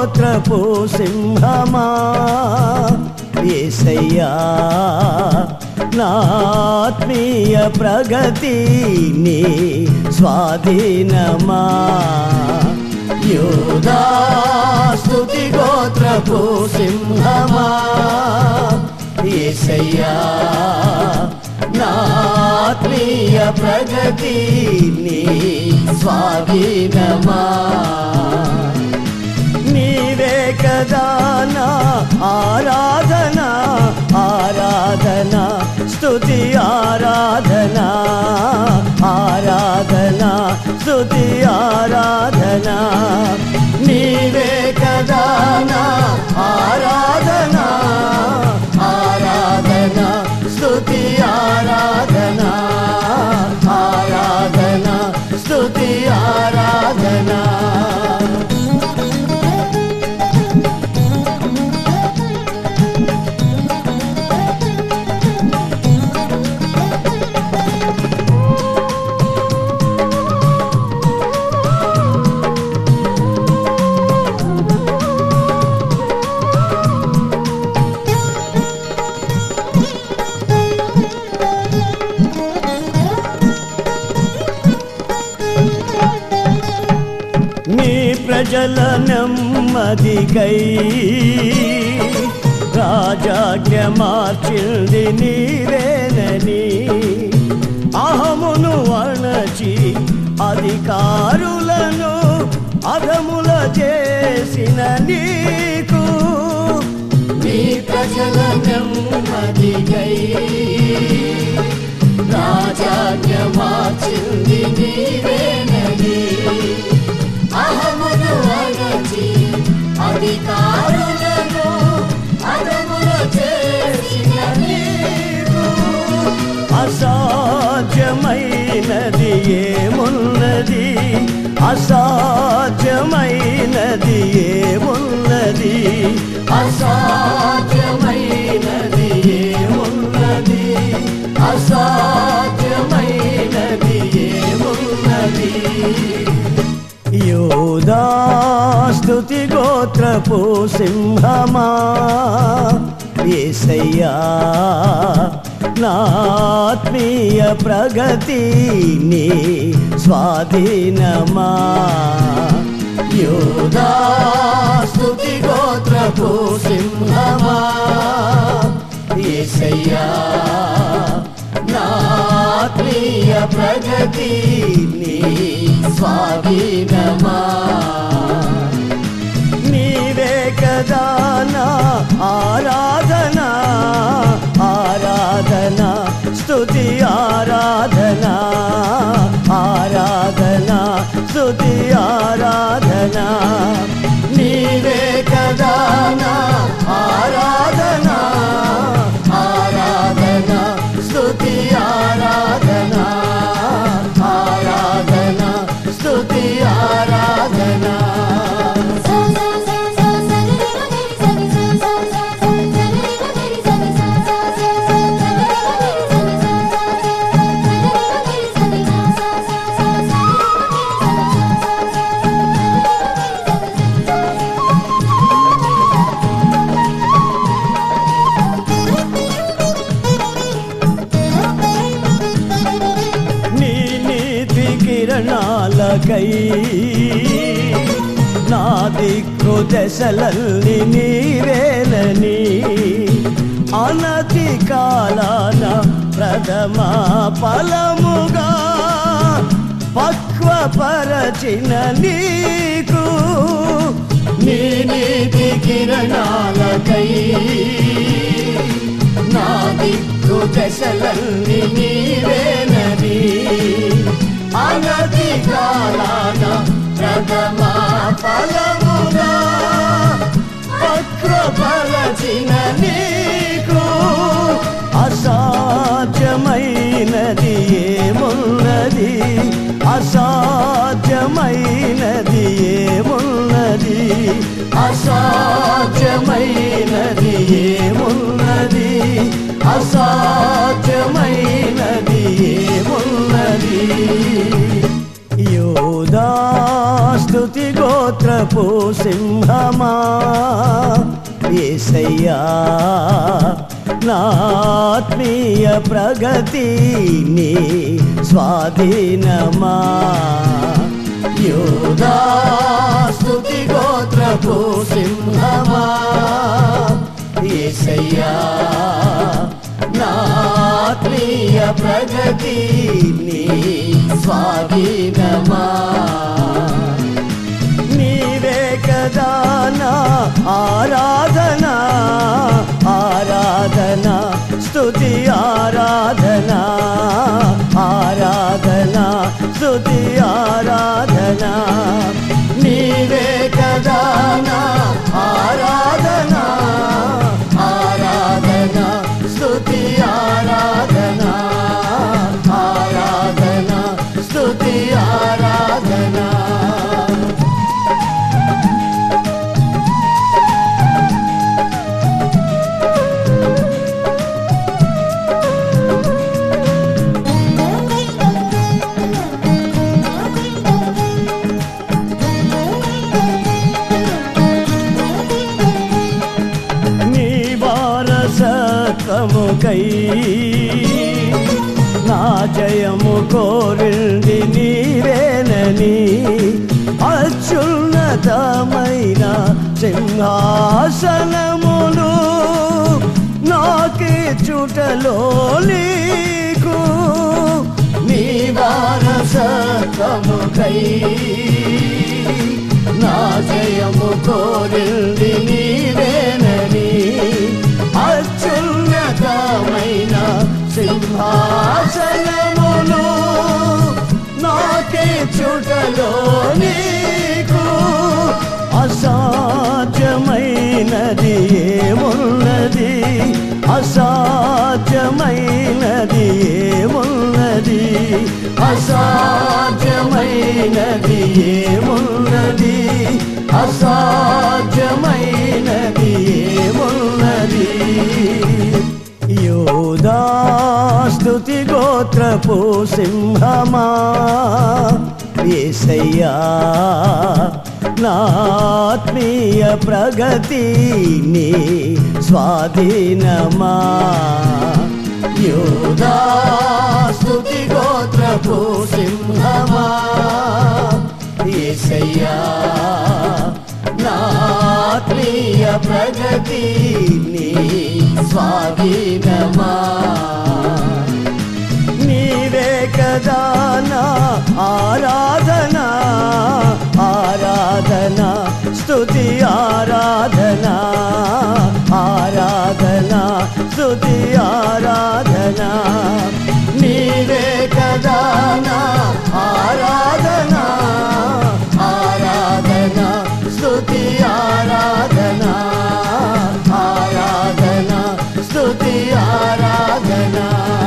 గోత్రపు సింహమా ఏసయ్యా నా ఆత్మీయ ప్రగతి నీ స్వాధీనమా యోధా స్తుతి గోత్రపు సింహమా ఏసయ్యా నా ఆత్మీయ ప్రగతి నీ స్వాధీనమా నీవే కదా నా ఆరాధన ఆరాధన స్తుతి ఆరాధన ఆరాధన స్తుతి ఆరాధన నీవే కదా నా ఆరాధన ఆరాధన స్తుతి ఆరాధన ఆరాధన స్తుతి ఆరాధన నీ ప్రజల నెమ్మదికై రాజాజ్ఞ మార్చింది నీవేనని అహమును అణచి అధికారులను అధముల చేసిన నీకు నీ ప్రజల నెమ్మదికై రాజాజ్ఞ మార్చింది నీవేనని అహమును అణచి అధికారులను అదములు చేసిన నీవు అసాధ్యమైనది ఏమున్నది అసాధ్యమైనది ఏమున్నది అసాధ్యమైనది ఏమున్నది అసాధ్యమైనది ఏమున్నది యోధా స్తుతి గోత్రపు సింహమా ఏసయ్యా నా ఆత్మీయ ప్రగతి నీ స్వాధీనమా యోధా స్తుతి గోత్రపు సింహమా ఏసయ్యా నా ఆత్మీయ ప్రగతి నీ స్వాధీనమా నీవే కదా నా ఆరాధన ఆరాధన స్తుతి ఆరాధన ఆరాధన స్తుతి ఆరాధన నీవే కదా నా ఆరాధన ఆరాధన స్తుతి ఆరాధన ఆరాధన స్తుతి ఆరాధన సా సా సా సా సని ని సని సా సా సా సా సని ని సని సా సా సా సా సని ని సని సా సా సా సని ని సని సా సా సా సా నీ నీతి కిరణాలకై నా దిక్కు దశలల్ని నీవేలని అనతి కాలాన ప్రథమ ఫలముగా పక్వపరచిన నీకు నీ నీతి కిరణాలకై నా దిక్కు దశలన్నీ నీవేనని అనతి కాలాన ప్రథమ ఫలముగా పక్వపరచిన నీకు అసాధ్యమైనది ఏమున్నది అసాధ్యమైనది ఏమున్నది అసాధ్యమైనది ఏమున్నది అసాధ్యమైనది ఏమున్నది యోధా స్తుతి గోత్రపు గోత్రపు సింహమా ఏసయ్యా నా ఆత్మీయ ప్రగతి నీ స్వాధీనమా యోధా స్తుతి గోత్రపు సింహమా ఏసయ్యా నా ఆత్మీయ ప్రగతి నీ స్వాధీనమా నీవే కదా నా ఆరాధన ఆరాధన స్తుతి ఆరాధన ఆరాధన స్తుతి ఆరాధన నీవే కదా నా ఆరాధన ఆరాధన స్తుతి ఆరాధన ఆరాధన స్తుతి ఆరాధన నీ వారసత్వముకై నా జయము కోరింది నీవేనని అత్యున్నతమైన సింహాసనములు నాకే చుటలో నీకు నీ వారసత్వముకై నా జయము కోరింది నీవేనని అత్యున్నతమైన సింహాసనములు నాకే చుటలో నీకు అసాధ్యమైనది ఏమున్నది అసాధ్యమైనది ఏమున్నది అసాధ్యమైనది ఏమున్నది అసాధ్యమైనది ఏమున్నది యోధా స్తుతి గోత్రపు సింహమా ఏసయ్యా నా ఆత్మీయ ప్రగతి నీ స్వాధీనమా యోధా స్తుతి గోత్రపు సింహమా ఏసయ్యా నా ఆత్మీయ ప్రగతి నీ స్వాధీనమా నీవే కదా నా ఆరాధన ఆరాధన స్తుతి ఆరాధన ఆరాధన స్తుతి ఆరాధన నీవే కదా నా ఆరాధన ఆరాధన స్తుతి ఆరాధన ఆరాధన స్తుతి ఆరాధన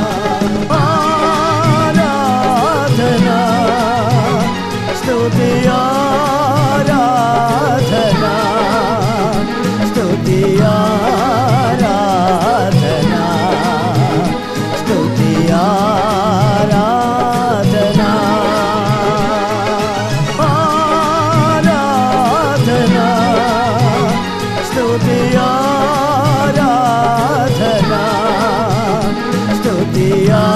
ఆరాధన స్తుతి ఆరాధన స్తుతి ఆరాధన స్తుతి ఆరాధన ఆరాధన స్తుతి ఆరాధన స్తుతి